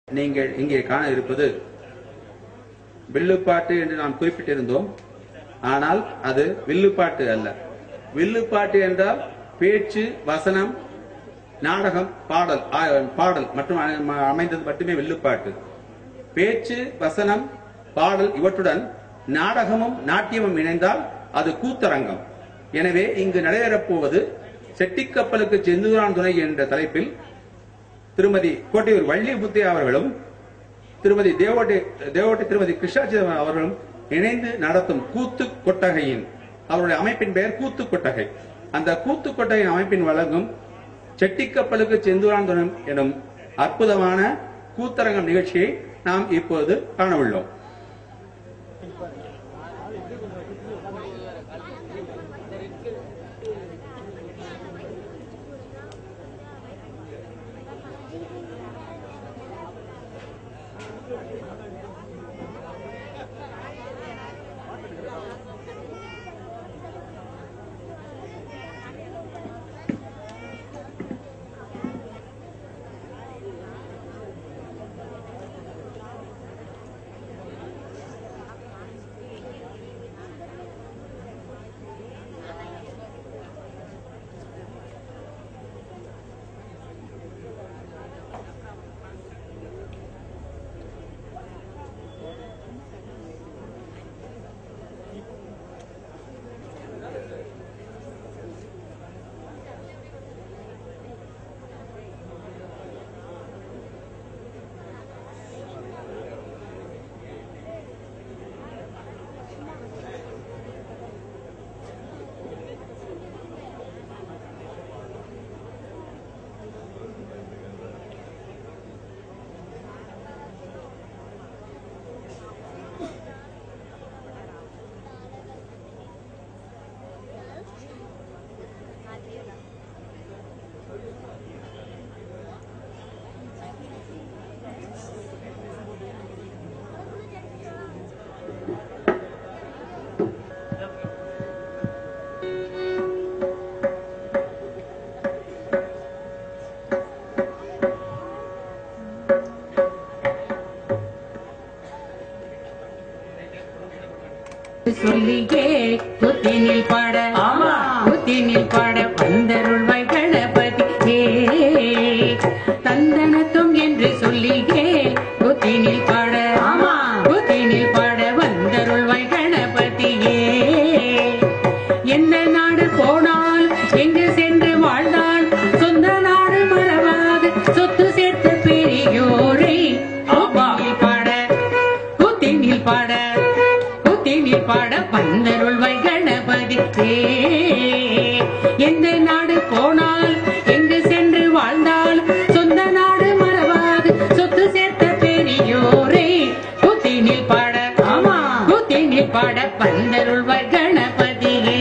நீங்கள் இங்கே காண இருப்பது வில்லுப்பாட்டு என்று நாம் குறிப்பிட்டிருந்தோம் ஆனால் அது வில்லுப்பாட்டு அல்ல வில்லுப்பாட்டு என்றால் பேச்சு வசனம் நாடகம் பாடல் ஆ, பாடல் மற்றும் அ- அமைந்தது மட்டுமே வில்லுப்பாட்டு பேச்சு வசனம் பாடல் இவற்றுடன் நாடகமும் நாட்டியமும் இணைந்தால் அது கூத்தரங்கம் எனவே இங்கு நடைபெறப் போவது செட்டிக்கப்பலுக்கு செந்தூரான் துணை என்ற தலைப்பில் திருமதி கோட்டையூர் வள்ளி முத்தையா அவர்களும் திருமதி தேவோட்டை தேவோட்டை திருமதி கிருஷ்ணாச்சிதம்பரம் அவர்களும் இணைந்து நடத்தும் கூத்து கொட்டகையின் அவருடைய அமைப்பின் பெயர் கூத்து கொட்டகை அந்த கூத்து கொட்டகையின் அமைப்பின் வழங்கும் செட்டிக்கப்பலுக்கு செந்தூராந்தனம் எனும் அற்புதமான கூத்தரங்கம் நிகழ்ச்சியை நாம் இப்போது காண உள்ளோம் சொல்லியே குத்தினில் பாட ஆமா. குத்தினில் பாட வந்தருள்வாய் கணபதி ஏ தந்தனத்தும் என்று சொல்லியே குத்தினில் பாட ஆமா. குத்தினில் பாட வந்தருள்வாய் கணபதியே எந்த நாடு போனால் எங்கு சென்று வாழ்ந்தால் சொந்த நாடு மறவாது சொத்து சேர்த்த பெரியோரை ஆமா. குத்தினில் பாட குத்தினில் பாட குத்தினில் பாட பந்தருள்வாய் கணபதி ஏ. எந்த நாடு போனால் எங்கு சென்று வாழ்ந்தால் சொந்த நாடு மறவாது சொத்து சேர்த்த பெரியோரே குத்தினில் பாட ஆமா. குத்தினில் பாட பந்தருள்வாய் கணபதியே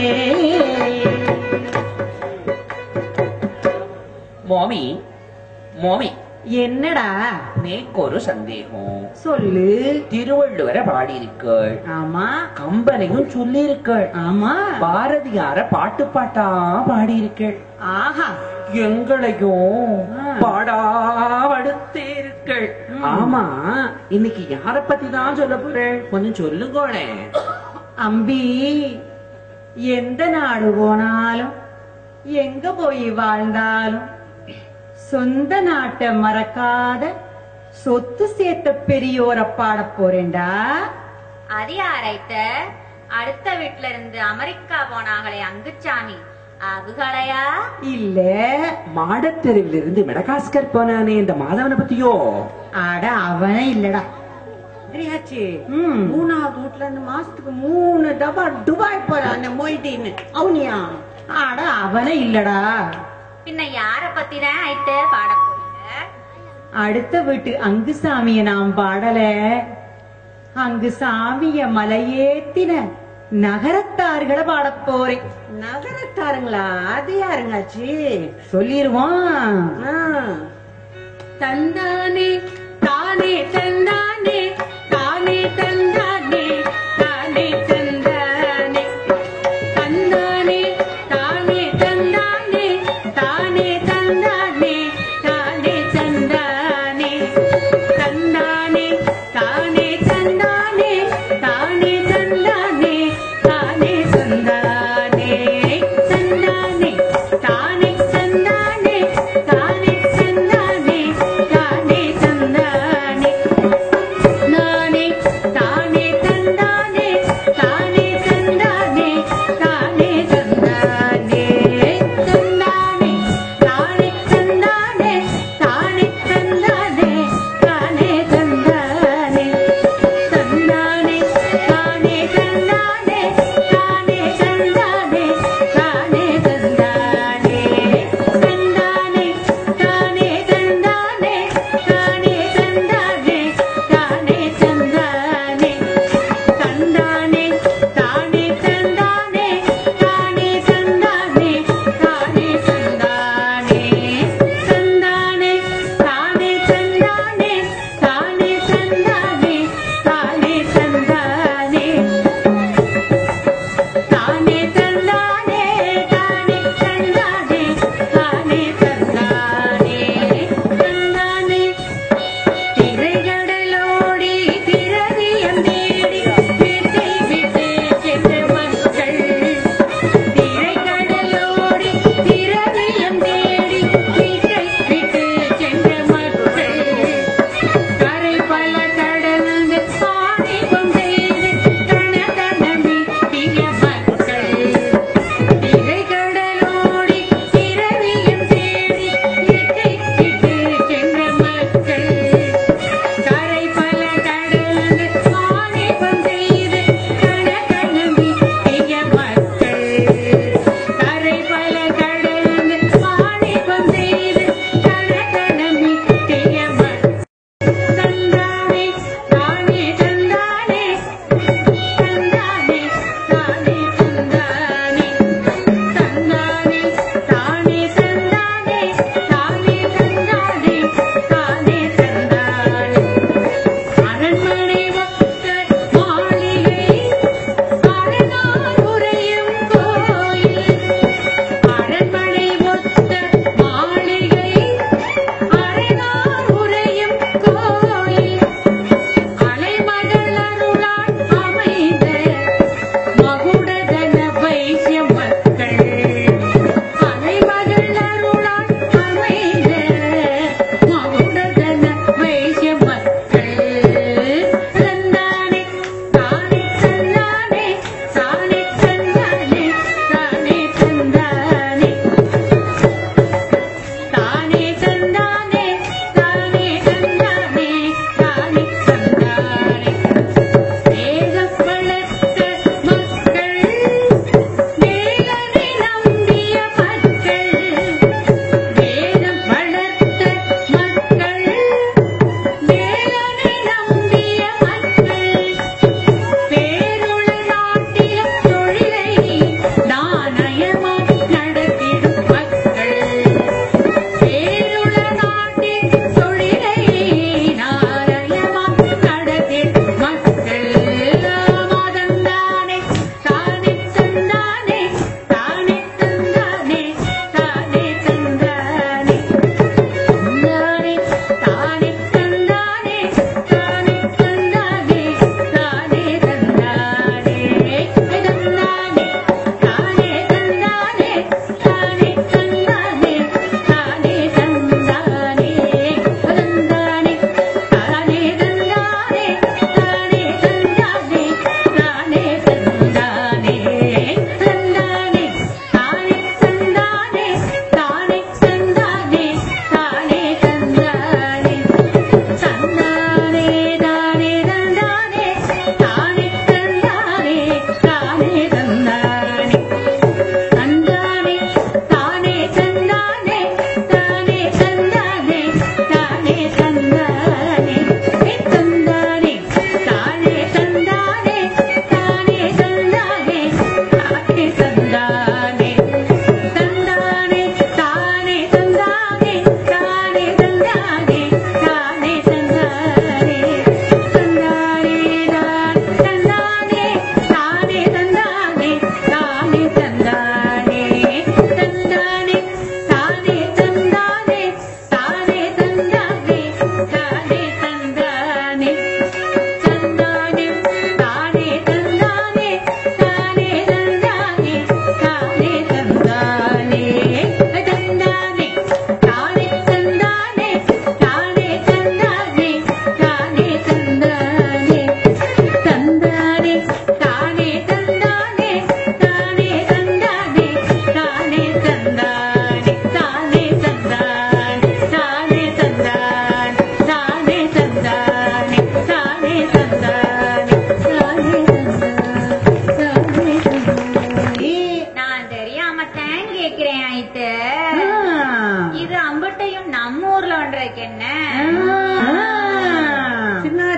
மோமி மோமி என்னடா நேக்கொரு சந்தேகம் சொல்லு திருவள்ளுவரை பாடியிருக்கள் ஆமா கம்பனையும் சொல்லியிருக்கள் ஆமா பாரதியார பாட்டு பாட்டா பாடியிருக்கள் ஆஹா எங்களையும் ஆ. பாடாவடுத்தீர்கள் ம். ஆமா இன்னைக்கு யார பத்தி தான் சொல்ல போறேன் கொஞ்சம் சொல்லுங்கோனே அம்பி எந்த நாடு போனாலும் எங்க போய் வாழ்ந்தாலும் சொந்த நாட்டை மறக்காத சொத்து சேர்த்த பெரியோரை பாட போறேன்டா அது யாரைத்த அடுத்த வீட்ல இருந்து அமெரிக்கா போனாங்களே அங்குச்சாமி அவங்களையா இல்ல மாடத்தெருவில் இருந்து மெடகாஸ்கர் போனானே இந்த மாதவனை பத்தியோ அட அவனே இல்லடா தெரியாச்சு ம். மூணாவது வீட்ல இருந்து மாசத்துக்கு மூணு டப்பா துபாய் போறான் மொய்டின்னு அவனியா அட அவனே இல்லடா பின்ன யார பத்தி தான் ஐத்த பாட போறீங்க அடுத்த வீட்டு அங்கு சாமிய நாம் பாடல அங்கு சாமிய மலையேத்தின நகரத்தார்களை பாடப் போறேன் நகரத்தாருங்களா அது யாருங்காச்சு சொல்லிருவான் ஆ, தந்தானே தானே தந்தானே தானே தந்தானே தானே தந்தானே தந்தானே தானே தந்தானே தானே தந்தானே தானே தந்தானே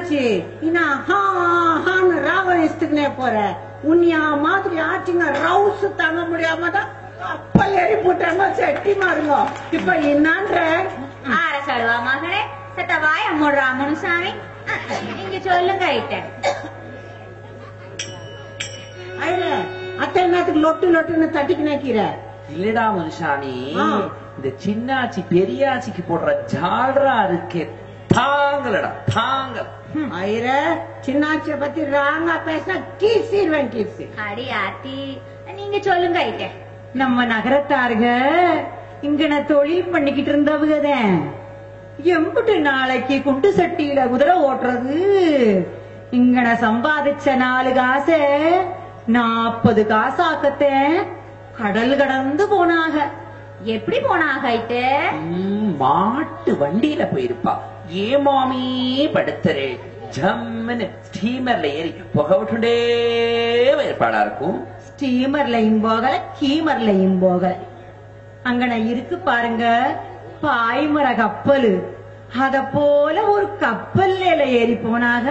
என்னாச்சு இன்னா ஹா ஹான்னு ராவணிஸ்துக்குனே போற உன்னியா மாதிரி ஆச்சுங்க ரவுஸ் தாங்க முடியாம தான் கப்பல் ஏறி போட்டாங்க செட்டி மாறுங்க இப்ப என்னான்ற ஆற சொல்வா மகனே செத்த வாய மூடுறா முனுசாமி நீங்க சொல்லுங்க ஐட்ட ஐயா அத்தை என்னத்துக்கு லொட்டு லொட்டுன்னு தட்டிக்கு நிக்கிற இல்லடா முனுசாமி ஆ. இந்த சின்னாச்சி பெரியாச்சிக்கு போடுற ஜால்ரா இருக்கே தாங்கலடா தாங்கல் ஐர சின்னாச்சிய பத்தி ராங்கா பேசினா கீசிடுவேன் கீசி அடி ஆத்தி நீங்க சொல்லுங்க ஐட்ட நம்ம நகரத்தாருக இங்கன தொழில் பண்ணிக்கிட்டு இருந்தவங்கதான் எம்புட்டு நாளைக்கு குண்டு சட்டியில குதிரை ஓட்டுறது இங்கன சம்பாதிச்ச நாலு காசை நாற்பது காசாக்கத்தை கடல் கடந்து போனாக எப்படி போனாக ஐட்டு ம், மாட்டு வண்டியில போயிருப்பா ஏமாமி படுத்துறே ஜம்முன்னு ஸ்டீமர்ல ஏறி புகை விட்டுட்டே போயிருப்பாடா இருக்கும் ஸ்டீமர்லயும் போகல கீமர்லயும் போகல அங்கன இருக்கு பாருங்க பாய்மர கப்பல் அத போல ஒரு கப்பல்ல ஏறி போனாக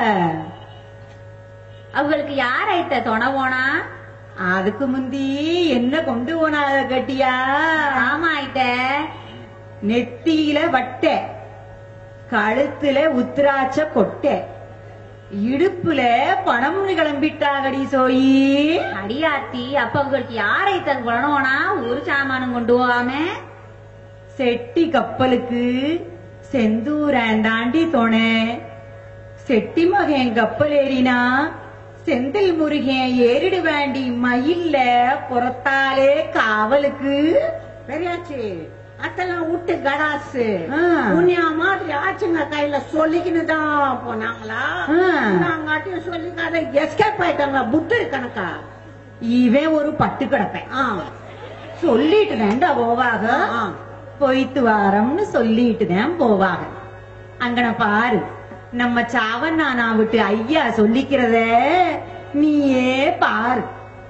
அவங்களுக்கு யார் ஐட்ட துணை போனா அதுக்கு முந்தி என்ன கொண்டு போனாக கட்டியா ஆமா ஐட்ட நெத்தியில வட்டை கழுத்துல உத்திராட்ச கொட்டை இடுப்புல பணம் கிளம்பிட்டாகடி சோயி அடியாத்தி அப்ப அவங்களுக்கு யார் ஐட்ட போனா ஒரு சாமானும் கொண்டு போகாம செட்டி கப்பலுக்கு செந்தூரான் தாண்டி துணை செட்டி மகன் கப்பல் ஏறினா செந்தில் முருகன் ஏறிடு வேண்டி மயில்ல புறத்தாலே காவலுக்கு பெரியாச்சி அதெல்லாம் விட்டு கடாசு ஆ. உன்னியா மாதிரி ஆச்சுங்க கையில சொல்லிக்கின்னு தான் போனாங்களா ஆ. நாங்காட்டியும் சொல்லிக்காத எஸ்கேப் ஆயிட்டாங்க புத்தர் கணக்கா இவன் ஒரு பட்டு கிடப்பேன் ஆ சொல்லிட்டு தான்டா போவாக ஆ. போயிட்டு வாரம்னு சொல்லிட்டு தான் போவாங்க அங்கன பாரு நம்ம சாவண்ணானா விட்டு ஐயா சொல்லிக்கிறத நீயே பாரு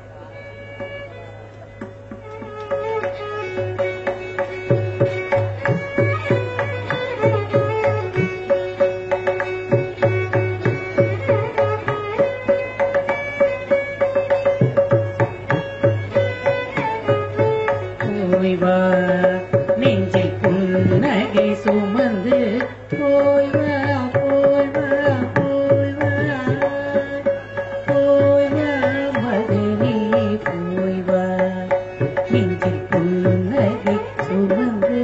போய் வா நெஞ்சில் புன்னகை சுமந்து போய் வா போய் வா போய் வா போய் வா மகனே போய் வா நெஞ்சில் புன்னகை சுமந்து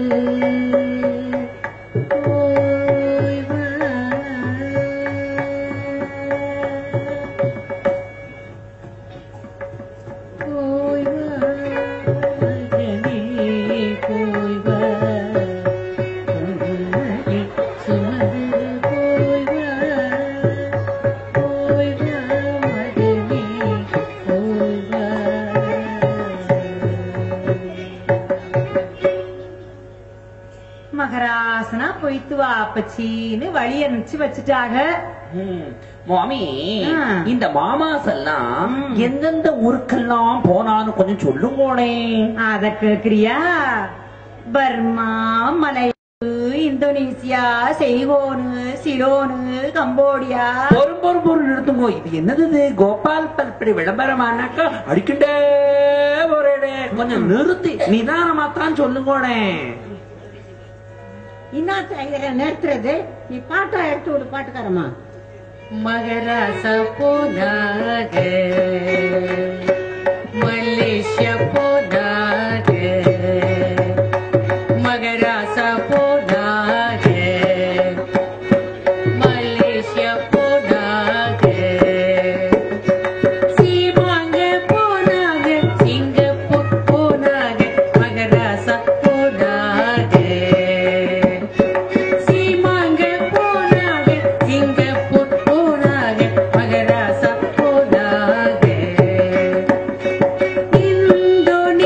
போய் வா போய் வா மகனே போய் வா பொன்னகை சுமந்து போய் வா போய் வா மகனே போய் வா மகராசனா போயிட்டு வா அப்பச்சின்னு வழி அனுப்பிச்சு வச்சுட்டாக ம், மாமி ஆ. இந்த மாமாஸ் எல்லாம் ம். எந்தெந்த ஊருக்கெல்லாம் போனான்னு கொஞ்சம் சொல்லுங்கோனே அத கேக்குறியா பர்மா மலை இந்தோனேசியா செய்கோனு சிலோனு கம்போடியா பொறும் பொறும் பொருள் எடுத்துங்கோ இது என்னது இது கோபால் பல்படி விளம்பரமானாக்கா அடிக்கிட்டே போறேடே கொஞ்சம் நிறுத்தி நிதானமா தான் சொல்லுங்கோனே இன்னாத்த ஐயரை நிறுத்துறது நீ பாட்டா எடுத்து விடு பாட்டுக்காரமா மகராச போனாக மலேசியா போனாக மகராச போனாக மலேசியா போனாக சீமாங்க போனாக சிங்கப்பூர் போனாக மகராசா போனாக சீமாங்க போனாக சிங்கப்பூர் போனாக மகராசா போனாக இந்தோனேசியா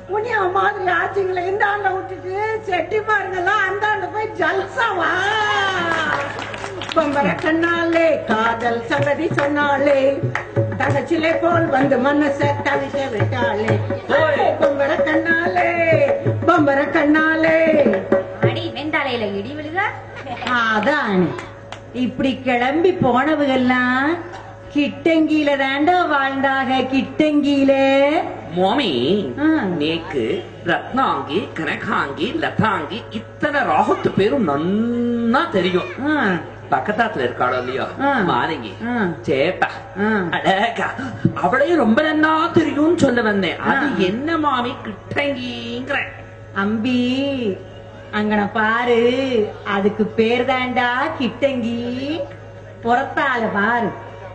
உனியா மாதிரி ஆச்சுங்களை இந்த ஆண்ட விட்டுட்டு செட்டிமாருங்கெல்லாம் அந்த ஆண்ட போய் ஜல்சாவா பம்பர கண்ணாலே காதல் சங்கதி சொன்னாலே தகச்சிலை போல் வந்து மனச தவிக்க விட்டாளே பம்பர கண்ணாலே பம்பர கண்ணாலே அடி வெந்தாலையில இடி விழுக அதான் இப்படி கிளம்பி போனவங்கெல்லாம் கிட்டங்கியில தாண்டா வாழ்ந்தாக கிட்டங்கியில மோமி ஆ. நேக்கு ரத்னாங்கி கனகாங்கி லதாங்கி இத்தனை ராகத்து பேரும் நன்னா தெரியும் ஆ, பக்கத்தாத்துல இருக்காளோ இல்லையோ ஆ. மாலிங்கி ஆ. சேப்பா ஆ. அழகா அவளையும் ரொம்ப நன்னா தெரியும்னு சொல்ல வந்தேன் அது ஆ. என்ன மாமி கிட்டங்கிங்கிற அம்பி அங்கன பாரு அதுக்கு பேர் தாண்டா கிட்டங்கி புறத்தால பாரு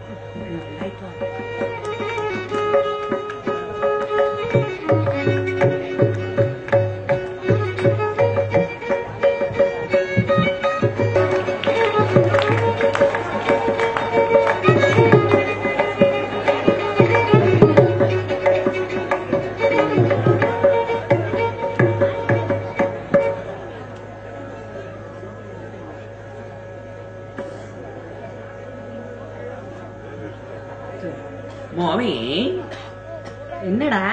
மாமி என்னடா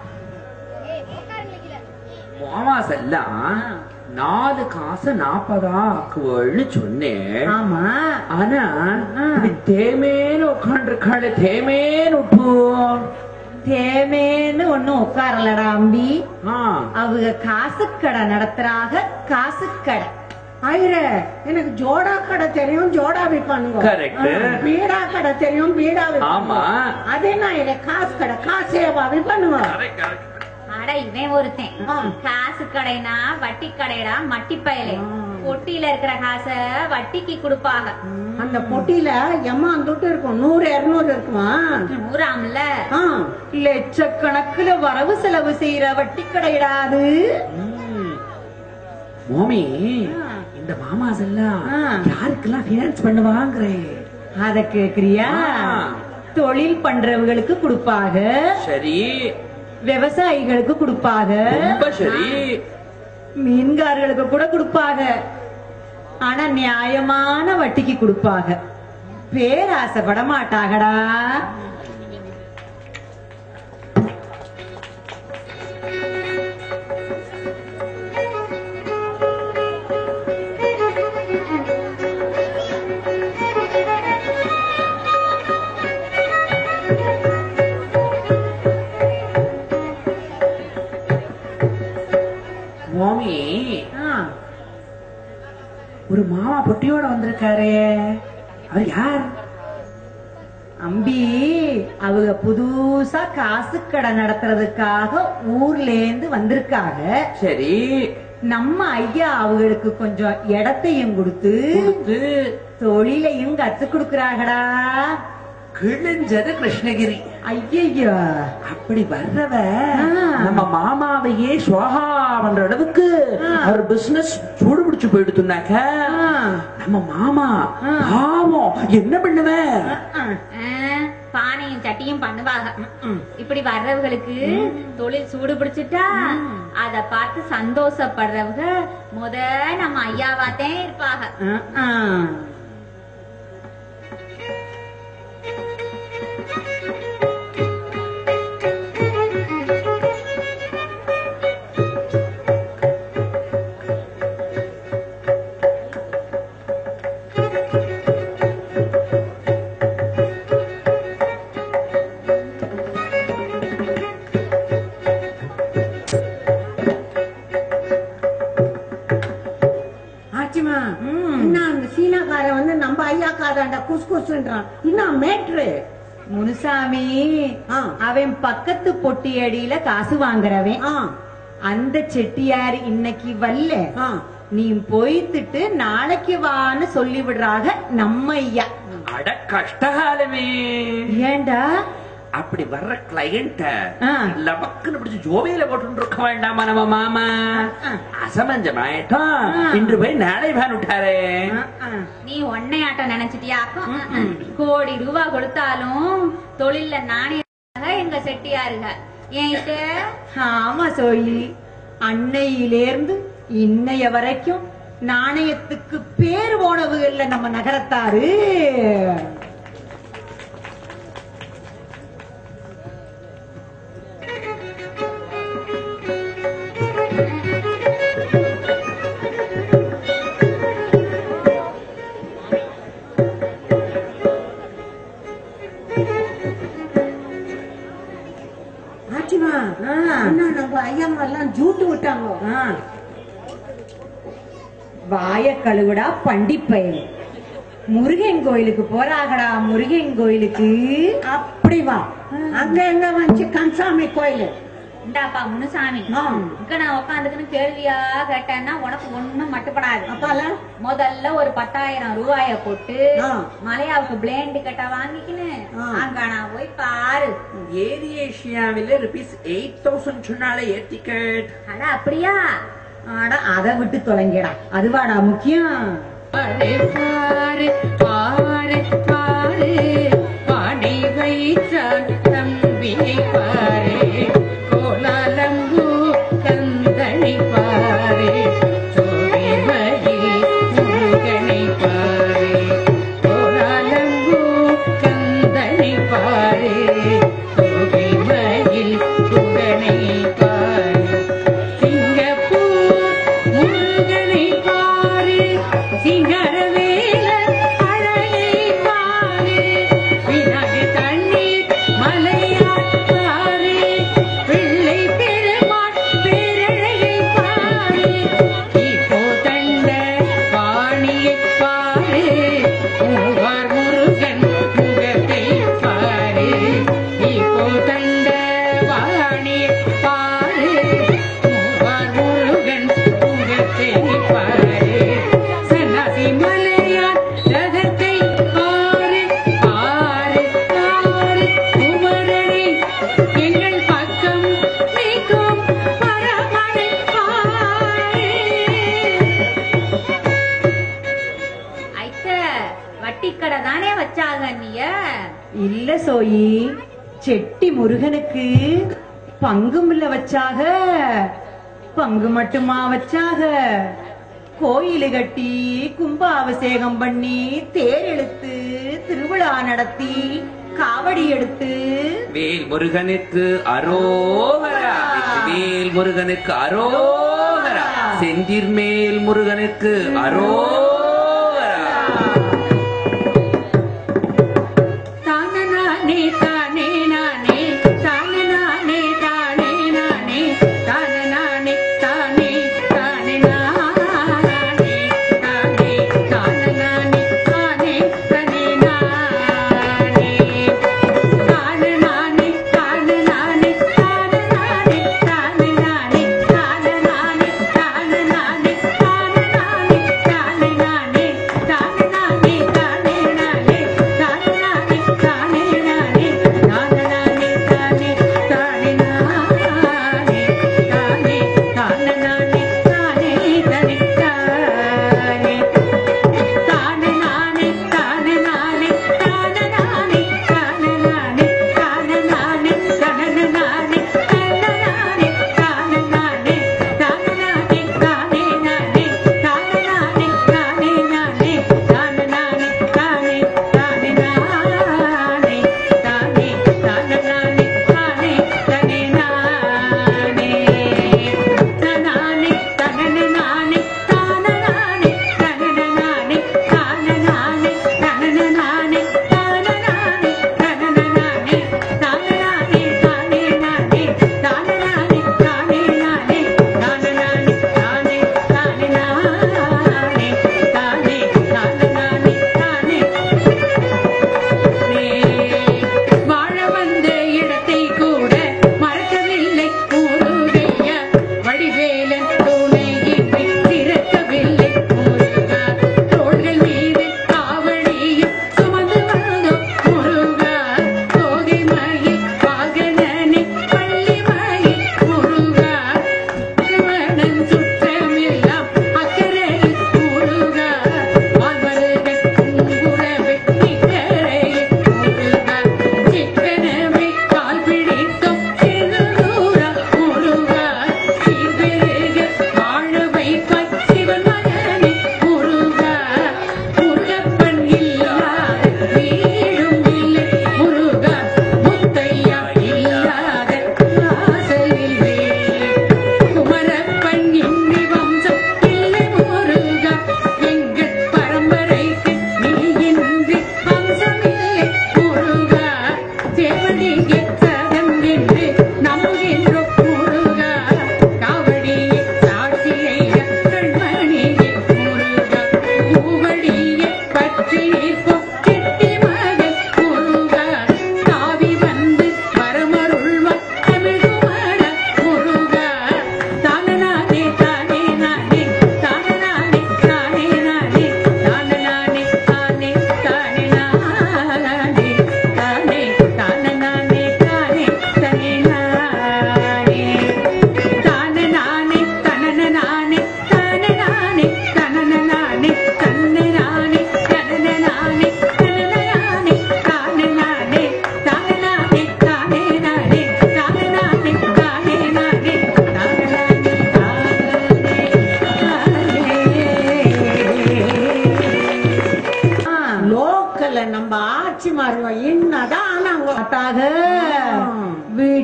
மாமாஸ் எல்லாம் நாலு காசு நாற்பதா ஆக்குவள்னு சொன்னேன் ஆமா ஆனா ஆ. இப்படி தேமேன்னு உட்காந்துருக்காள் தேமேன்னு விட்டு தேமேன்னு ஒண்ணும் உட்காரலடா அம்பி ஆ அவங்க காசுக்கடை நடத்துறாக காசுக்கடை ஐயர எனக்கு ஜோடா கடை தெரியும் ஜோடா விற்பானுங்க Correct. பீடா கடை தெரியும் பீடா விற்பானுங்க. ஆமா. அதே நான் இல்ல காசு கடை காசேவா விற்பானுங்க அட இவன் ஒருத்தன் ஆ. காசு கடைனா வட்டி கடைடா மட்டி பயலே ஆ. பொட்டியில இருக்கிற காசை வட்டிக்கு கொடுப்பாங்க அந்த பொட்டியில எம்மா தொட்டு இருக்கும் நூறு இருநூறு இருக்குமா நூறாம்ல ஆ, லட்சக்கணக்குல வரவு செலவு செய்யற வட்டி கடையிடாது ம். மோமி இந்த மாமாஸ் எல்லாம் ஆ. யாருக்கெல்லாம் பினான்ஸ் பண்ணுவாங்கிறேன் அத கேக்குறியா ஆ. தொழில் பண்றவங்களுக்கு கொடுப்பாக சரி விவசாயிகளுக்கு கொடுப்பாக ரொம்ப சரி மீன்காரர்களுக்கு கூட கொடுப்பாங்க ஆனா நியாயமான வட்டிக்கு கொடுப்பாங்க பேராசைப்பட மாட்டாங்கடா மோமி ஆ, ஒரு மாமா பொட்டியோட வந்திருக்காரே அவர் யார் அம்பி அவங்க புதுசா காசு கடை நடத்துறதுக்காக ஊர்ல இருந்து வந்திருக்காங்க சரி நம்ம ஐயா அவங்களுக்கு கொஞ்சம் இடத்தையும் கொடுத்து கொடுத்து தொழிலையும் கத்து கொடுக்கறாங்கடா கிழிஞ்சது கிருஷ்ணகிரி ஐயையோ அப்படி வர்றவ ஆ. நம்ம மாமாவையே சுவாகா பண்ற அளவுக்கு ஆ. அவர் பிசினஸ் சூடு பிடிச்சு போயிடுத்துனாக்க ஆ. நம்ம மாமா ஆ. பாவம் என்ன பண்ணுவேன் ஆ. ஆ, பானையும் சட்டியும் பண்ணுவாங்க இப்படி வர்றவங்களுக்கு தொழில் சூடு பிடிச்சிட்டா அத பார்த்து சந்தோஷப்படுறவங்க முத நம்ம ஐயாவாத்தே இருப்பாங்க ஆ, ஆ. ஆச்சுமா இன்னும் அந்த சீனாக்காரன் வந்து நம்ம ஐயாக்காரன்டா குஸ் குஸ்ன்றான் இன்னும் மேட்ரு முனுசாமி ஆ. அவன் பக்கத்து பொட்டி அடியில காசு வாங்குறவன் ஆ அந்த செட்டியார் இன்னைக்கு வரல ஆ நீ போய்த்துட்டு நாளைக்கு வான்னு சொல்லி விடுறாக நம்ம ஐயா அட கஷ்டகாலமே ஏண்டா அப்படி வர்ற கிளையண்ட ஆ. லபக்குன்னு பிடிச்சு ஜோபியில போட்டு இருக்க வேண்டாமா நம்ம மாமா ஆ. அசமஞ்சமாயிட்டோம் ஆ. இன்று போய் நாளை வேன் விட்டாரே ஆ, ஆ. நீ ஒன்னையாட்டம் நினைச்சிட்டியாக்கும் கோடி ரூபா கொடுத்தாலும் தொழில்ல நாணய எங்க செட்டியாருங்க ஏன்ட்டு ஆமா சோழி அன்னையிலேருந்து இன்னைய வரைக்கும் நாணயத்துக்கு பேர் போனவுகள்ல நம்ம நகரத்தாரு ஆச்சுமா அண்ணா நம்ம ஐயம்மா எல்லாம் ஜூட்டு விட்டாங்க ஆ. வாய கழுவுடா பண்டிப்பயல் முருகன் கோயிலுக்கு போறாகடா முருகன் கோயிலுக்கு அப்படி வா அங்க எங்க வந்துச்சு கன்சாமி கோயிலு இந்தாப்பா முனுசாமி ஆ. இங்க நான் உட்காந்துக்குன்னு கேள்வியா கேட்டேன்னா உனக்கு ஒண்ணும் மட்டுப்படாது அப்பால முதல்ல ஒரு பத்தாயிரம் ரூபாய போட்டு ஆ. மலையாவுக்கு பிளேண்ட் கட்ட வாங்கிக்கின்னு ஆ. அங்க நான் போய் பாரு ஏரி ஏஷியாவில ருபீஸ் எயிட் தௌசண்ட் சொன்னாலே ஏர் டிக்கெட் அட அப்படியா ஆடா அதை விட்டு தொலைங்கடா அதுவாடா முக்கியம் பாரு பாரு பாரு பாரு பாடி வைத்தான் தம்பியை பாரு கோலாலம்பூ கந்தனை பாரு சோழிமதி முருகனை பாரு கோலாலம்பூ கந்தனை பாரு சோழிமயில் முருகனை பாரு சிங்கப்பூர் முருகனை பாரு சிங்கரவேல அழகை பாரு வினாடி தண்ணீர் மலையார் பாரு பிள்ளை பெருமாள் பேரழகை பாரு இப்போ தண்ட வாணியை பாரு மூவார் முருகன் முகத்தை பாரு இப்போ தண்ட வாணியை பாரு மூவார் முருகன் முகத்தை பாரு சன்னாசி மலையார் ரகத்தை பாரு பாரு பாரு குமரனை எங்கள் பக்கம் நீக்கும் பரமனை பாரு ஐத்த வட்டிக்கடை தானே வச்சாங்க நீய இல்ல சோயி செட்டி முருகனுக்கு பங்கும் இல்ல வச்சாக பங்கு மட்டுமா வச்சாக கோயிலு கட்டி கும்பாபிஷேகம் பண்ணி தேர் இழுத்து திருவிழா நடத்தி காவடி எடுத்து வேல் முருகனுக்கு அரோகரா வேல் முருகனுக்கு அரோகரா செந்திர் மேல் முருகனுக்கு அரோகரா தானே நானே தானே நானே தானே நானே தானே நானே தானே நானே தானே தானே நானே தானே தானே நானே தானே தானே நானே தானே நானே தானே நானே தானே நானே தானே நானே தானே நானே தானே நானே தானே நானே தானே நானே தானே நானே தானே நானே தானே நானே தானே நானே தானே நானே தானே நானே தானே தானே நானே தானே தானே தானே தானே நானே தானே நானே தானே நானே தானே நானே தானே நானே தானே நானே தானே நானே தானே நானே தானே நானே தானே நானே தானே நானே தானே நானே தானே நானே தானே தானே நானே தானே தானே நானே தானே தானே நானே தானே தானே நானே தானே நானே தானே நானே தானே நானே தானே நானே தானே நானே தானே நானே தானே நானே தானே நானே தானே நானே தானே நானே தானே நானே தானே தானே நானே தானே தானே நானே தானே வாழ வந்த இடத்தை கூட மறக்கவில்லை முருகையா வடிவேலன் துணையின்றி திறக்கவில்லை முருகா தோள்கள் மீது காவடியும் சுமந்து வந்தோம் முருகா கோகை மயில் வாகனனே பள்ளி மயில் முருகா திருமணன் சுற்றமெல்லாம் அக்கறையில் முருகா வாழ்வர்கள் குங்குரவை நிக்கரையில் முருகா சிக்கனவை கால் பிடித்தோம் திருமுருகா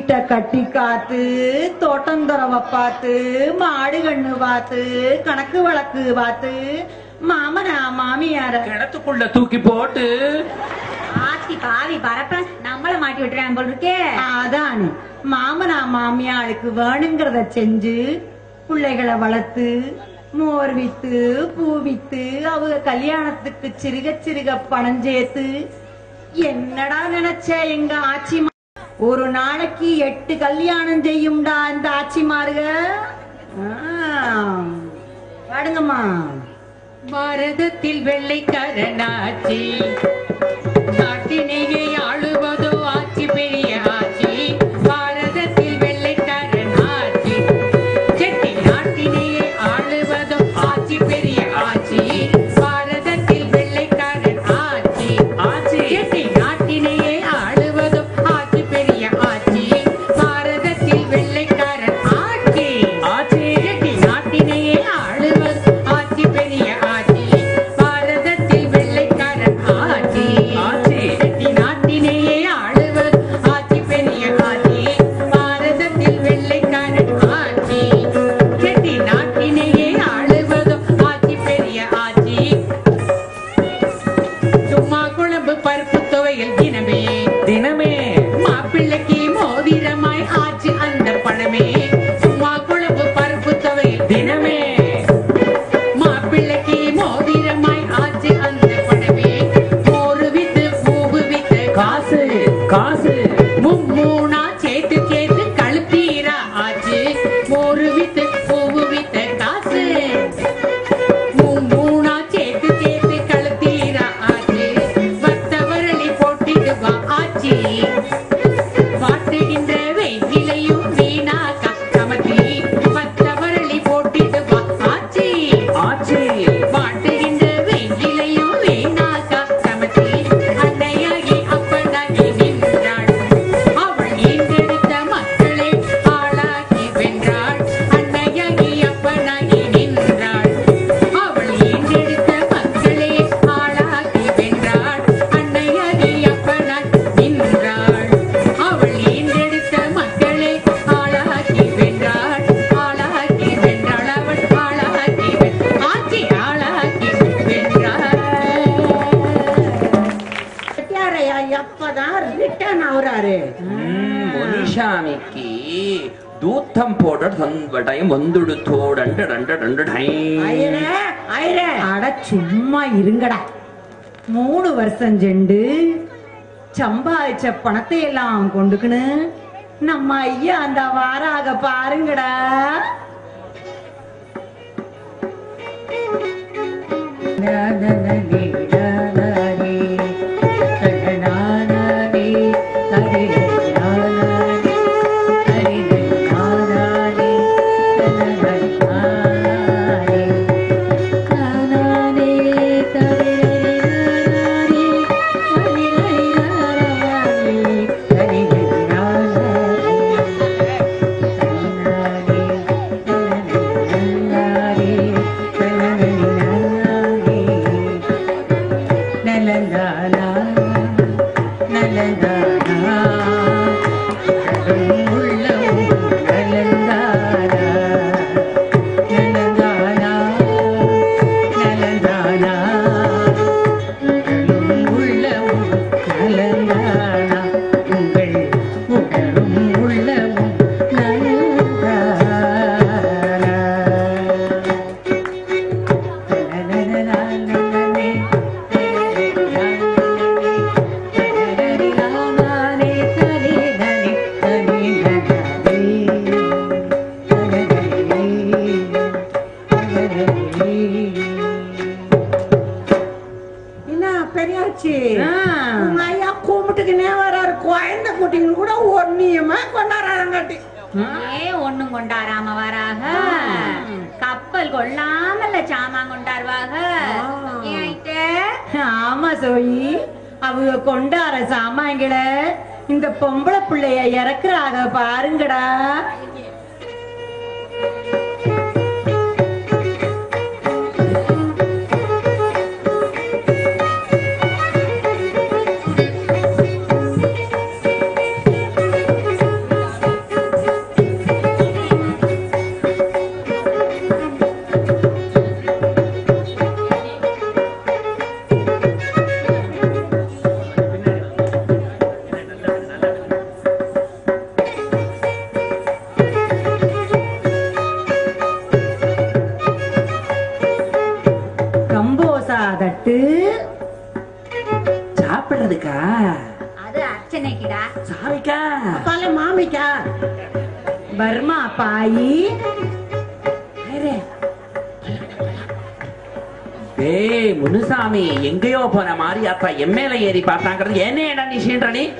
வீட்டை கட்டி காத்து தோட்டந்தொரவை பார்த்து மாடு கண்ணு பார்த்து கணக்கு வழக்கு பார்த்து மாமனா மாமியார கிணத்துக்குள்ள தூக்கி போட்டு ஆத்தி பாவி பரப்ப நம்மள மாட்டி விட்டுறான் போல் இருக்கே அதான் மாமனா மாமியாருக்கு வேணுங்கிறத செஞ்சு பிள்ளைகளை வளர்த்து மோர் வித்து பூ வித்து அவங்க கல்யாணத்துக்கு சிறுக சிறுக பணம் சேர்த்து என்னடா நினைச்ச எங்க ஆச்சிமா ஒரு நாளைக்கு எட்டு கல்யாணம் செய்யும்டா இந்த ஆச்சிமாருக பாடுங்கம்மா பாரதத்தில் வெள்ளைக்காரனாச்சி நாட்டினையே ஆளுவதோ ஆட்சி பெரிய ஆட்சி பாரதத்தில் வெள்ளைக்காரன் ஆட்சி செட்டி நாட்டினையே ஆளுவதோ ஆட்சி பெரிய ஆட்சி பாரதத்தில் வெள்ளைக்காரன் ஆட்சி ஆச்சி செட்டி நாட்டினையே ஆளுவதோ ஆட்சி பெரிய ஆட்சி பாரதத்தில் வெள்ளைக்காரன் ஆட்சி ஆச்சி செட்டி நாட்டினையே ஆளுவது ஆட்சி பெரிய ஆட்சி பாரதத்தில் வெள்ளைக்காரன் ஆட்சி ஆச்சி செட்டி நாட்டினையே ஆளுவது ஆட்சி பெரிய ஆட்சி பாரதத்தில் வெள்ளைக்காரன் ஆட்சி செட்டி நாட்டினையே ஆளுவது ஆட்சி பெரிய ஆட்சி சும்மா குழம்பு பருப்பு துவையல் தினமே தினமே மாப்பிள்ளைக்கு மோதிரமாய் ஆச்சு அந்த பணமே சும்மா குழம்பு பருப்பு துவையல் தினமே மாப்பிள்ளைக்கு மோதிரமாய் ஆச்சு அந்த பணமே மோரு வித்து பூவு வித்து காசு காசு மும்மூணா சேர்த்து சேர்த்து கழுத்தீரா ஆச்சு மோரு வித்து பூவு வித்து காசு மும்மூணா சேர்த்து சேர்த்து கழுத்தீரா ஆச்சு வத்தவரளி போட்டிட்டு வா ஆச்சி வாட்டுகின்ற வெயிலையும் வீணாக்கா கமத்தி வத்தவரளி போட்டிட்டு வா ஆச்சி ஆச்சி வாட்டுகின்ற வெயிலையும் வீணாக்கா கமத்தி அன்னையாகி அப்பனாகி நின்றாள் அவள் ஈன்றெடுத்த மக்களை ஆளாக்கி வென்றாள் அன்னையாகி அப்பனாகி நின்றாள் அவள் ஈன்றெடுத்த மக்களை ஆளாக்கி வென்றாள் அன்னையாகி அப்பனாகி நின்றாள் அவள் ஈன்றெடுத்த மக்களை ஆளாக்கி வென்றாள் ஆளாக்கி வென்றாள் அவள் ஆளாக்கி வென்றாள் ஆட்சி ஆளாக்கி வென்றாள் செட்டியாரையா எப்பதான் ரிட்டர்ன் ஆகுறாரு முனிஷாமிக்கு தூத்தம் போட சந்தடையும் வந்துடுத்தோடண்டு ரெண்டு ரெண்டு டை ஐயரே ஐயரே அட சும்மா இருங்கடா மூணு வருஷம் செண்டு சம்பாதிச்ச பணத்தை எல்லாம் கொண்டுக்குன்னு நம்ம ஐயா அந்த வாராக பாருங்கடா என்ன பெரியாச்சு ஆ. உங்க ஐயா கும்பிட்டுக்குனே வர்றாரு குழந்தை குட்டிங்க கூட ஒன்னியமா கொண்டாடுறாங்கட்டி ஏ ஒண்ணும் கொண்டாராம வராக கப்பல் கொள்ளாமல சாமான் கொண்டாடுவாக ஏன் ஐட்டே? ஆமா சோயி அவங்க கொண்டார சாமான்களை இந்த பொம்பளை பிள்ளைய இறக்குறாக பாருங்கடா யாருதுக்கா அது அர்ச்சனைக்குடா சாமிக்கா அப்பால மாமிக்கா பர்மா பாயி ஏய் முனுசாமி எங்கேயோ போன மாதிரி அப்பா எம்எல்ஏ ஏறி பார்த்தாங்கிறது என்ன இடம் நீ சீன்ற நீ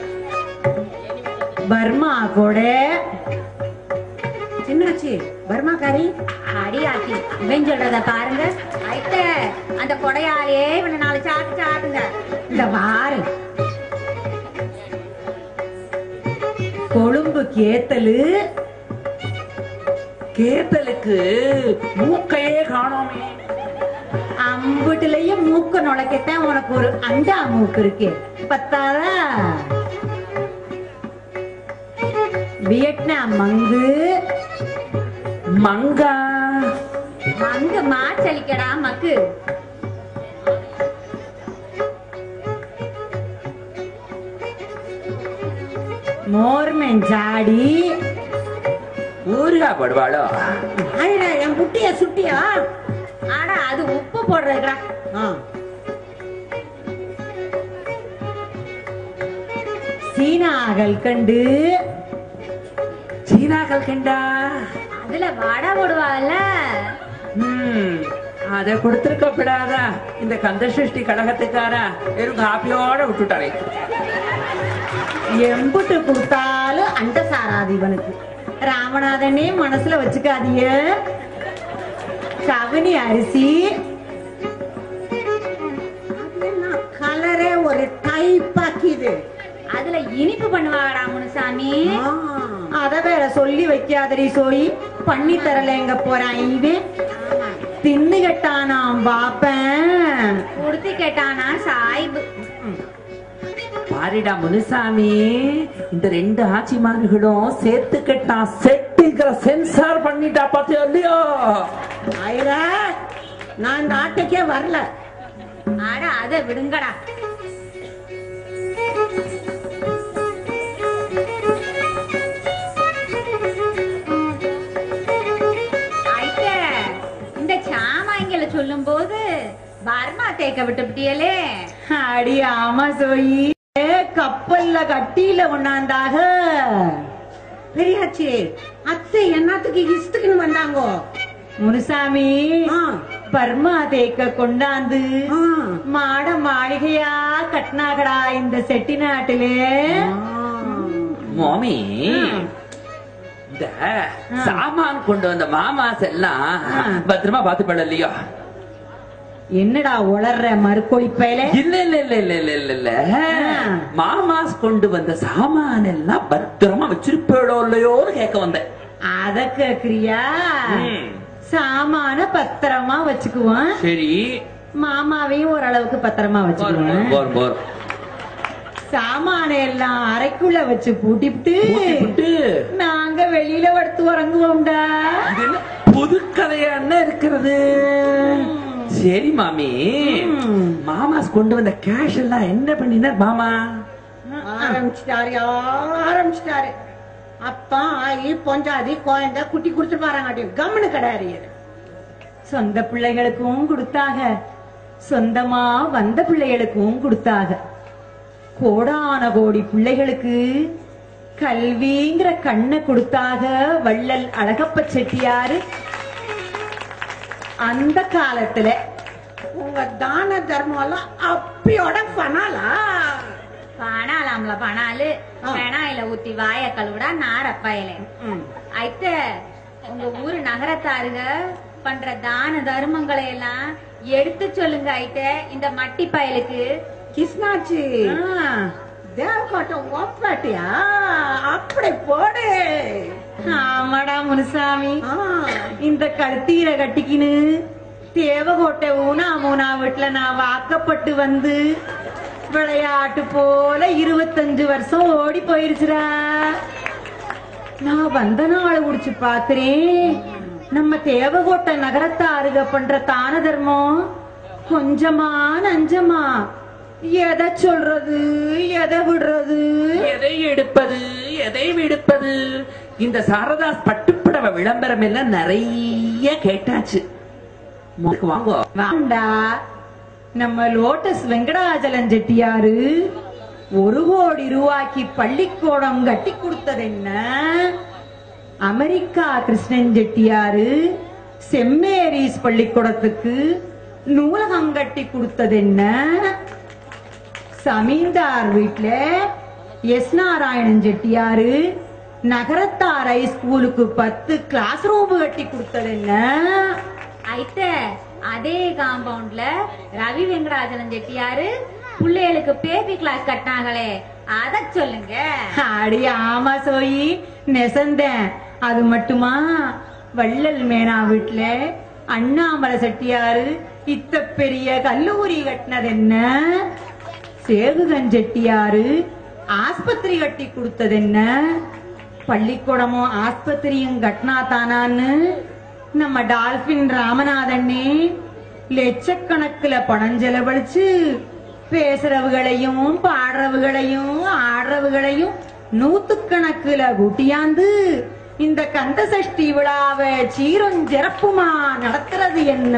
பர்மா கூட சின்னாச்சி பர்மாக்காரி அடியாத்தி இவன் சொல்றத பாருங்க ஐத்த அந்த கொடையாலே இவனை நாலு சாத்து சாத்துங்க இந்த வாரு கொழும்பு கேத்தலு கேத்தலுக்கு மூக்கையே காணோமே அம்புட்டுலயும் மூக்க நுழைக்கத்தான் உனக்கு ஒரு அண்டா மூக்கு இருக்கு பத்தாதா வியட்நாம் மங்கு மங்கா மங்கு மாச்சலிக்கடா மக்கு மோர்மென் ஜாடி ஊருகா படுவாளோ ஆயிடா என் புட்டிய சுட்டியா ஆடா அது உப்பு போடுறதுடா ஆ. சீனாகல் கண்டு சீனா கல்கண்டா அதுல வடை போடுவாங்கல்ல ம், அத கொடுத்திருக்கப்படாதா இந்த கந்த சஷ்டி கழகத்துக்காரா வெறும் காப்பியோட விட்டுட்டாரே எம்புட்டு கொடுத்தாலும் அண்ட சாராது இவனுக்கு ராமநாதனே மனசுல வச்சுக்காதீங்க கவனி அரிசி அது என்ன கலரே ஒரு டைப் ஆக்கிது அதுல இனிப்பு பண்ணுவாங்கடா முனுசாமி ஆ. அத வேற சொல்லி வைக்காதடி சோய் பண்ணி தரல எங்க போறான் இவன் தின்னு கட்டானாம் பாப்பேன் குடுத்து கேட்டானா சாய்பு பாரிடா முனுசாமி இந்த ரெண்டு ஆட்சிமார்களும் சேர்த்துக்கிட்டா செட்டுங்கிற சென்சார் பண்ணிட்டா பாத்தியா இல்லையோ ஆயிடா நான் இந்த ஆட்டைக்கே வரல ஆடா அத விடுங்கடா ஐத்த, இந்த சாமான்களை சொல்லும் போது பர்மா தேக்க விட்டுவிட்டியலே அடி ஆமா சோயி கப்பல்ல கட்டியில கொண்டாந்தாக பெரியாச்சி அத்தை என்னத்துக்கு இஸ்துக்குன்னு வந்தாங்கோ முனுசாமி ஆ. பர்மா தேக்க கொண்டாந்து ஆ. மாட மாளிகையா கட்டினாகடா இந்த செட்டி நாட்டிலே மாமி இந்த சாமான் கொண்டு வந்த மாமாஸ் எல்லாம் பத்திரமா பாத்து இல்லையோ என்னடா உளர்ற மறுக்கொழி பயல இல்ல இல்ல இல்ல இல்ல இல்ல இல்ல இல்ல மாமாஸ் கொண்டு வந்த சாமான் எல்லாம் பத்திரமா வச்சிருப்பேளோ இல்லையோன்னு கேட்க வந்தேன் அத கேக்குறியா ம். சாமான பத்திரமா வச்சுக்குவான் சரி மாமாவையும் ஓரளவுக்கு பத்திரமா போர் வச்சுக்குவான் போர் போர் சாமான எல்லாம் அறைக்குள்ள வச்சு பூட்டிவிட்டு பூட்டிப்புட்டு, நாங்க வெளியில படுத்து உறங்குவோம்டா இது என்ன புது கதையா என்ன இருக்கிறது சரி மாமி ம். மாமாஸ் கொண்டு வந்த கேஷ் எல்லாம் என்ன பண்ணினார் மாமா ஆரம்பிச்சிட்டாரு ஆரம்பிச்சிட்டாரு அப்பா ஆயி பொஞ்சாதி குழந்தை குட்டி கொடுத்துட்டு வராங்க கம்முனு கிடையாது சொந்த பிள்ளைகளுக்கும் கொடுத்தாக சொந்தமா வந்த பிள்ளைகளுக்கும் கொடுத்தாக கோடான கோடி பிள்ளைகளுக்கு கல்விங்கிற கண்ணை கொடுத்தாக வள்ளல் அழகப்ப செட்டியாரு அந்த காலத்துல உங்க தான தர்மம் எல்லாம் அப்படியோட பண்ணாலா பணாலாம்ல பணாலு ஆ. பெணாயில ஊத்தி வாய கழுவுடா நாரப்பயல ஐத்த உங்க ஊரு நகரத்தாருக பண்ற தான தர்மங்களை எல்லாம் எடுத்து சொல்லுங்க ஐத்த இந்த மட்டி பயலுக்கு கிருஷ்ணாச்சி தேவகோட்டம் ஒப்பாட்டியா அப்படி போடு ஆமாடா முனுசாமி ஆ. இந்த கழுத்தீரை கட்டிக்கின்னு தேவகோட்டை ஊனா மூணா வீட்டுல நான் வாக்கப்பட்டு வந்து விளையாட்டு போல இருபத்தஞ்சு வருஷம் ஓடி போயிருச்சுடா நான் வந்த நாள் குடிச்சு பாக்குறேன் நம்ம தேவகோட்டை நகரத்தாருக பண்ற தான தர்மம் கொஞ்சமா நஞ்சமா எதை சொல்றது எதை விடுறது எதை எடுப்பது எதை விடுப்பது இந்த சாரதாஸ் பட்டுப்படவ விளம்பரம் எல்லாம் நிறைய கேட்டாச்சு உனக்கு வாங்கோ வாண்டா நம்ம லோட்டஸ் வெங்கடாஜலம் செட்டியாரு ஒரு கோடி ரூபாய்க்கு பள்ளிக்கூடம் கட்டி கொடுத்தது என்ன அமெரிக்கா கிருஷ்ணன் செட்டியாரு செம்மேரிஸ் பள்ளிக்கூடத்துக்கு நூலகம் கட்டி கொடுத்தது என்ன சமீந்தார் வீட்ல எஸ் நாராயணன் செட்டியாரு நகரத்தார் ஹை ஸ்கூலுக்கு பத்து கிளாஸ் ரூம் கட்டி கொடுத்தது என்ன ஐத்த அதே காம்பவுண்ட்ல ரவி வெங்கடாஜலம் செட்டியாரு பிள்ளைகளுக்கு பேபி கிளாஸ் கட்டினாங்களே அத சொல்லுங்க அடி ஆமா சோயி நெசந்தேன் அது மட்டுமா வள்ளல் மேனா வீட்ல அண்ணாமலை செட்டியாரு இத்த பெரிய கல்லூரி கட்டினது என்ன சேகுகன் செட்டியாரு ஆஸ்பத்திரி கட்டி கொடுத்தது என்ன பள்ளிக்கூடமும் ஆஸ்பத்திரியும் கட்டினா தானான்னு நம்ம டால்பின் ராமநாதண்ணே லட்சக்கணக்குல பணம் செலவழிச்சு பேசுறவுகளையும் பாடுறவுகளையும் ஆடுறவுகளையும் நூத்துக்கணக்குல குட்டியாந்து இந்த கந்த சஷ்டி விழாவை சீரும் சிறப்புமா நடத்துறது என்ன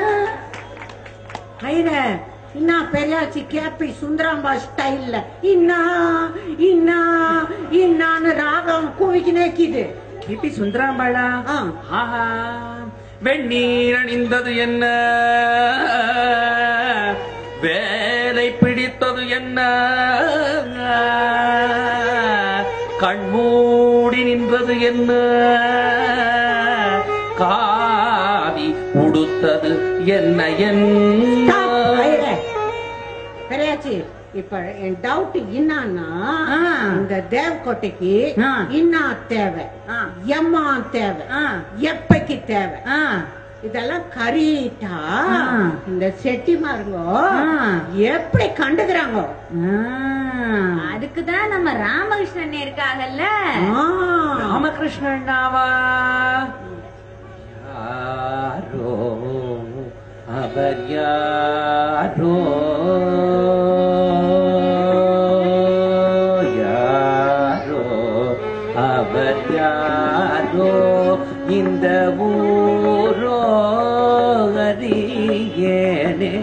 ஐர இன்னா பெரியாச்சி கேப்பி சுந்தராம்பா ஸ்டைல்ல இன்னா இன்னா இன்னான்னு ராகம் குவிக்கு நேக்கிது கிபி சுந்தராம்பாளா ஆ. ஆஹா வெந்நீர் அணிந்தது என்ன வேலை பிடித்தது என்ன கண்மூடி நின்றது என்ன காவி உடுத்தது என்ன என்ன ஐர பெரியாச்சி இப்ப என் டவுட் என்னன்னா ஆ. இந்த தேவக்கோட்டைக்கு ஆ. இன்னா தேவை ஆ. எம்மா தேவை ஆ. எப்பைக்கு தேவை ஆ, இதெல்லாம் கரீட்டா ஆ. இந்த செட்டிமாருங்க ஆ. எப்படி கண்டுக்கிறாங்க ஆ. அதுக்குதான் நம்ம ராமகிருஷ்ணன் இருக்காங்கல்ல ஆ. ராமகிருஷ்ணனாவா யாரோ அவர் யாரோ யாரோ அவர் யாரோ இந்த ஊரோ அறியேனே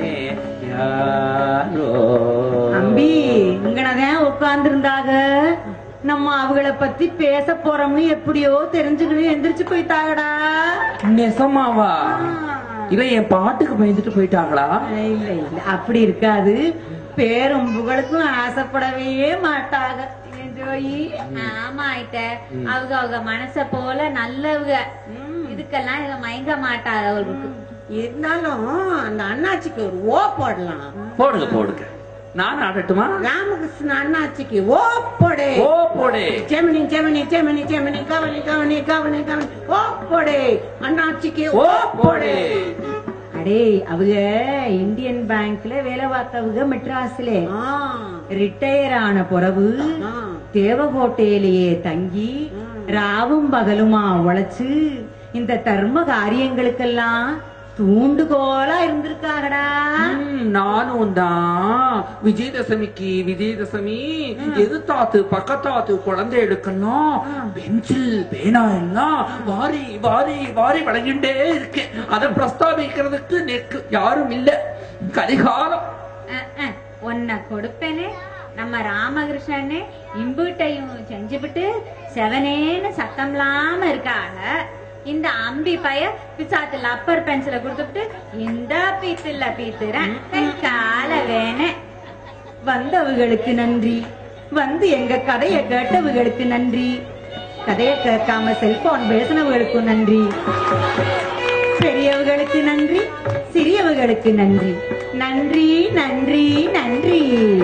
யாரோ அம்பி இங்கனதான் உட்கார்ந்து இருந்தாக நம்ம அவங்கள பத்தி பேச போறோம்னு எப்படியோ தெரிஞ்சுக்கணும் எந்திரிச்சு போயிட்டாங்கடா நெசமாவா இவ என் பாட்டுக்கு பயந்துட்டு போயிட்டாங்களா இல்ல இல்ல அப்படி இருக்காது பேரும் புகழுக்கும் ஆசைப்படவே மாட்டாங்க ஏன் ஜோயி ஆமா ஐட்ட அவங்க அவங்க மனச போல நல்லவங்க இதுக்கெல்லாம் இவங்க மயங்க மாட்டாங்க அவங்களுக்கு இருந்தாலும் அந்த அண்ணாச்சிக்கு ஒரு ஓ போடலாம் போடுங்க போடுங்க நான் ஆடட்டுமா ராமகிருஷ்ண அண்ணாச்சிக்கு ஓ போடு ஓ போடு ஜெமினி ஜெமினி ஜெமினி ஜெமினி கவனி கவனி கவனி கவனி ஓ போடு அண்ணாச்சிக்கு ஓ போடு அடே அவங்க இந்தியன் பேங்க்ல வேலை பார்த்தவங்க மெட்ராஸ்ல ஆ, ரிட்டையர் ஆன பிறகு ஆ. தேவகோட்டையிலேயே தங்கி ராவும் பகலுமா உழைச்சு இந்த தர்ம காரியங்களுக்கெல்லாம் தூண்டுகோலா இருந்திருக்காங்கடா ம், நானும் தான் விஜயதசமிக்கு விஜயதசமி எதிர்த்தாத்து பக்கத்தாத்து குழந்தை எடுக்கணும் பென்சில் பேனா எல்லாம் வாரி வாரி வாரி வழங்கிட்டே இருக்கேன் அதை பிரஸ்தாபிக்கிறதுக்கு நெக்கு யாரும் இல்ல கரிகாலம் அஹ், அஹ், உன்னை கொடுப்பேனே நம்ம ராமகிருஷ்ணனே இம்புட்டையும் செஞ்சுபிட்டு செவனேன்னு சத்தம் இல்லாம இருக்காங்க இந்த அம்பி பைய பிசாத்துல அப்பர் பென்சில கொடுத்துட்டு இந்த பீத்துல பீத்துறேன் கால வேணே வந்தவங்களுக்கு நன்றி வந்து எங்க கதைய கேட்டவங்களுக்கு நன்றி கதைய கேட்காம செல்போன் பேசினவர்களுக்கும் நன்றி பெரியவர்களுக்கு நன்றி சிறியவர்களுக்கு நன்றி நன்றி நன்றி நன்றி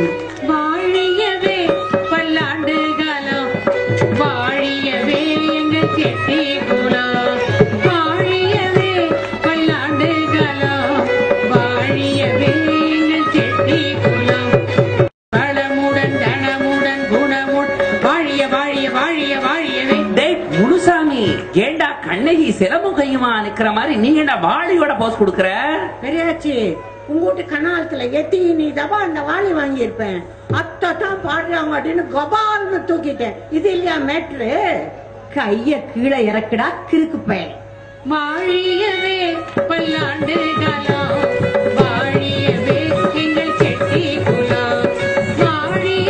வாழியவே பல்லாண்டு காலம் வாழியவே எங்க செட்டி குலம் வாழியவே பல்லாண்டு காலம் வாழியவே எங்க செட்டி குலம் வளமுடன் தனமுடன் குணமுடன் வாழிய வாழிய வாழிய வாழியவே டேய் முனுசாமி ஏண்டா கண்ணகி சிலமுகையுமா நிக்கிற மாதிரி நீ ஏண்டா வாளியோட போஸ் கொடுக்கற பெரியாச்சி உங்கூட்டு கனாலத்துல எத்தி நீ தபா அந்த வாளி வாங்கியிருப்பேன் அத்தை தான் பாடுறாங்க அப்படின்னு கபால்னு தூக்கிட்டேன் இது இல்லையா மேட்ரு கைய கீழே இறக்குடா கிறுக்கு பயன் வாழியவே பல்லாண்டு காலம் வாழியவே எங்கள் செட்டி குலம் வாழிய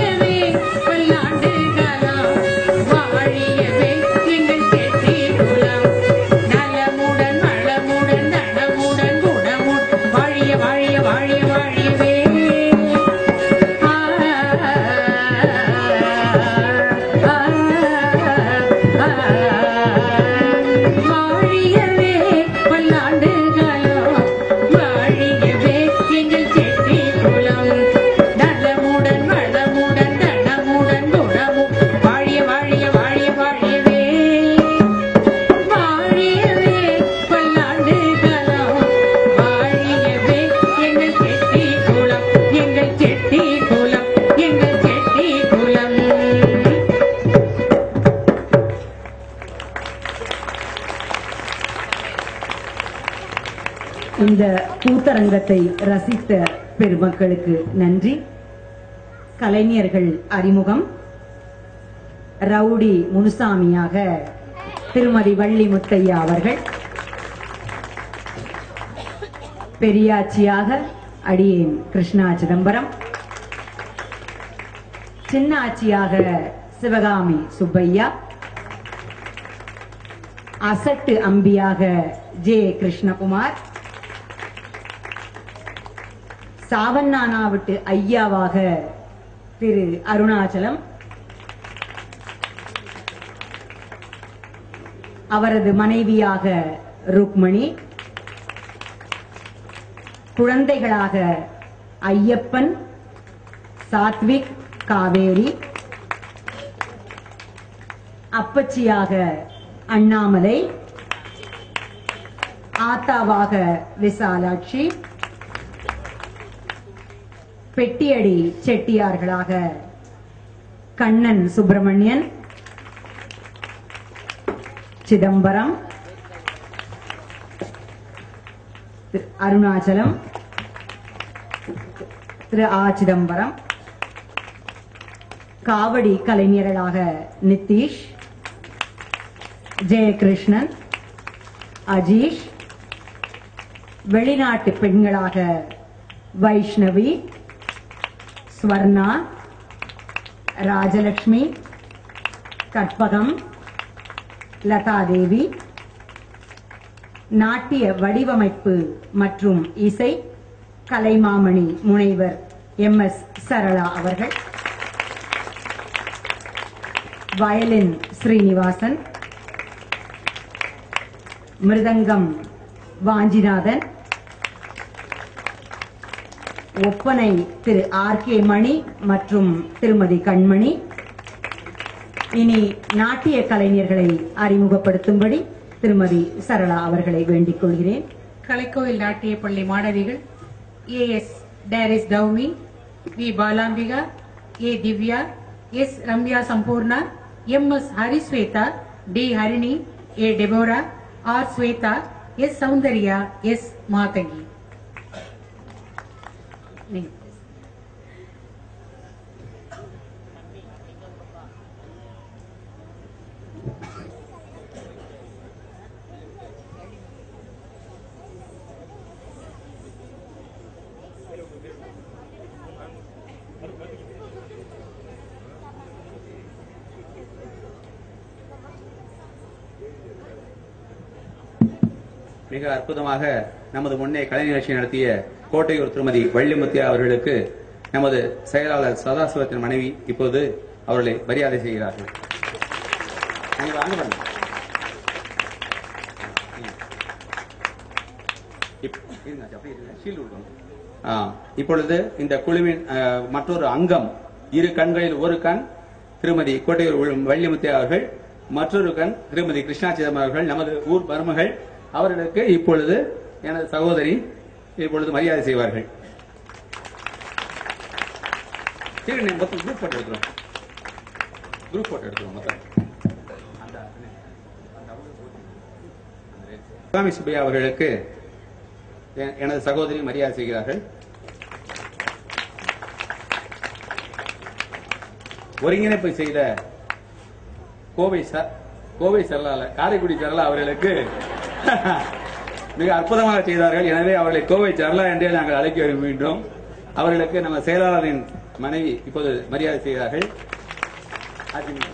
இந்த கூத்தரங்கத்தை ரசித்த பெருமக்களுக்கு நன்றி கலைஞர்கள் அறிமுகம் ரவுடி முனுசாமியாக திருமதி வள்ளி முத்தையா அவர்கள் பெரியாச்சியாக அடியேன் கிருஷ்ணா சிதம்பரம் சின்ன ஆட்சியாக சிவகாமி சுப்பையா அசட்டு அம்பியாக ஜே கிருஷ்ணகுமார் சாவண்ணானாவிட்டு ஐயாவாக திரு அருணாச்சலம் அவரது மனைவியாக ருக்மணி குழந்தைகளாக ஐயப்பன் சாத்விக் காவேரி அப்பச்சியாக அண்ணாமலை ஆத்தாவாக விசாலாட்சி பெட்டியடி செட்டியார்களாக கண்ணன் சுப்பிரமணியன் சிதம்பரம் திரு அருணாச்சலம் திரு ஆ சிதம்பரம் காவடி கலைஞர்களாக நித்தீஷ் ஜெயகிருஷ்ணன் அஜீஷ் வெளிநாட்டு பெண்களாக வைஷ்ணவி ஸ்வர்ணா ராஜலட்சுமி கற்பகம் லதாதேவி நாட்டிய வடிவமைப்பு மற்றும் இசை கலைமாமணி முனைவர் எம் எஸ் சரளா அவர்கள் வயலின் ஸ்ரீனிவாசன் மிருதங்கம் வாஞ்சிநாதன் ஒப்பனை திரு ஆர் கே மணி மற்றும் திருமதி கண்மணி இனி நாட்டிய கலைஞர்களை அறிமுகப்படுத்தும்படி திருமதி சரளா அவர்களை வேண்டிக் கொள்கிறேன் கலைக்கோயில் நாட்டிய பள்ளி மாணவிகள் ஏ எஸ் டேரிஸ் கௌமி V Balambika A Divya S Ramya Sampoorna M S Hariswetha D Harini A Deborah R Swetha S Soundarya S Mathangi நீங்க மிக அற்புதமாக நமது முன்னே கலை நிகழ்ச்சி நடத்திய கோட்டையூர் திருமதி வள்ளிமுத்தியா அவர்களுக்கு நமது செயலாளர் சதாசிவத்தின் மனைவி இப்போது அவர்களை மரியாதை செய்கிறார்கள் நீங்க வாங்க பாருங்க. இப்- இருங்க, அப்படியே இருங்க. shield கொடுக்கணும். ஆ, இப்பொழுது இந்த குழுவின் ஆ, மற்றொரு அங்கம் இரு கண்களில் ஒரு கண் திருமதி கோட்டையூர் உள்- வள்ளிமுத்தியா அவர்கள் மற்றொரு கண் திருமதி கிருஷ்ணா சிதம்பரம் அவர்கள் நமது ஊர் மருமகள் அவர்களுக்கு இப்பொழுது எனது சகோதரி இப்பொழுது மரியாதை செய்வார்கள் சரி நீங்க மொத்தம் குரூப் போட்டோ எடுக்கிறோம் குரூப் போட்டோ எடுக்கிறோம் மொத்தம் சுவாமி சுப்பையா அவர்களுக்கு எ- எனது சகோதரி மரியாதை செய்கிறார்கள் ஒருங்கிணைப்பு செய்த கோவை ச- கோவை சரளால காரைக்குடி சரளா அவர்களுக்கு மிக அற்புதமாக செய்தார்கள் எனவே அவர்களை கோவை சரளா என்றே நாங்கள் அழைக்க விரும்புகின்றோம் அவர்களுக்கு நம்ம செயலாளரின் மனைவி இப்போது மரியாதை செய்கிறார்கள் ஆச்சி-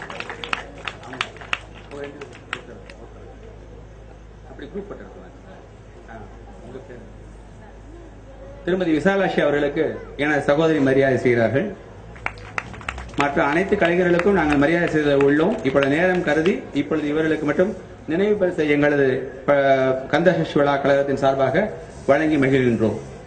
அப்படி குரூப் போட்டு எடுக்கலாம். ஆ, உங்க பேரு. திருமதி விசாலாட்சி அவர்களுக்கு எனது சகோதரி மரியாதை செய்கிறார்கள் மற்ற அனைத்து கலைஞர்களுக்கும் நாங்கள் மரியாதை செய்து உள்ளோம் இப்பொழுது நேரம் கருதி இப்பொழுது இவர்களுக்கு மட்டும் நினைவு பரிசை எங்களது ப- கந்தசஷ்டி விழா கழகத்தின் சார்பாக வழங்கி மகிழ்கின்றோம்